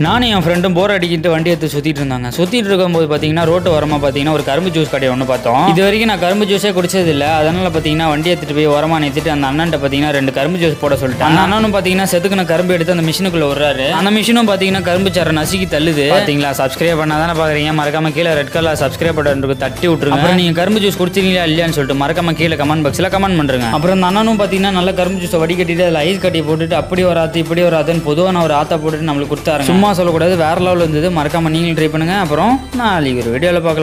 நானும் என் ஃப்ரெண்டும் போர் அடிக்கிட்டு வண்டி எடுத்து சுற்றிட்டு இருந்தாங்க சுற்றிட்டு இருக்கும்போது பார்த்தீங்கன்னா ரோட்டு ஓரமாக பார்த்தீங்கன்னா ஒரு கரும்பு ஜூஸ் கடையை ஒன்று பார்த்தோம் இது வரைக்கும் நான் கரும்பு ஜூஸே குடிச்சது இல்லை அதனால பார்த்தீங்கன்னா வண்டி எடுத்துட்டு போய் ஓரமாக நிறுத்திட்டு அந்த அண்ணன்ட்ட பார்த்தீங்கன்னா ரெண்டு கரும்பு ஜூஸ் போட சொல்லிட்டு அந்த அண்ணனும் பார்த்தீங்கன்னா செதுக்குன கரும்பு எடுத்து அந்த மிஷினுக்குள்ள விடுறாரு அந்த மிஷினும் பார்த்தீங்கன்னா கரும்பு சாரை நசுக்கி தள்ளுது பார்த்தீங்களா சப்ஸ்கிரைப் பண்ணாதானே பார்க்குறீங்க மறக்காம கீழே ரெட் கலர் சப்ஸ்கிரைப் பட்டன் இருக்கு தட்டி விட்டுருங்க அப்புறம் நீங்கள் கரும்பு ஜூஸ் குடிச்சிங்களா இல்லையான்னு சொல்லிட்டு மறக்காம கீழே கமெண்ட் பாக்ஸில் கமெண்ட் பண்ணுறேங்க அப்புறம் அந்த அண்ணனும் பார்த்தீங்கன்னா நல்ல கரும்பு ஜூஸை வடிகட்டிட்டு அதில் ஐஸ் கட்டி போட்டுட்டு அப்படி ஒரு ஆத்து இப்படி ஒரு ஆத்துன்னு பொதுவான ஒரு ஆத்தா போட்டுட்டு நம்மளுக்கு கொடுத்தாரு சும்மா சொல்லக்கூடாது வேற லெவலில் இருந்தது மறக்காம நீங்களும் ட்ரை பண்ணுங்க அப்புறம் நாளைக்கு ஒரு வீடியோவில் பார்க்கலாம்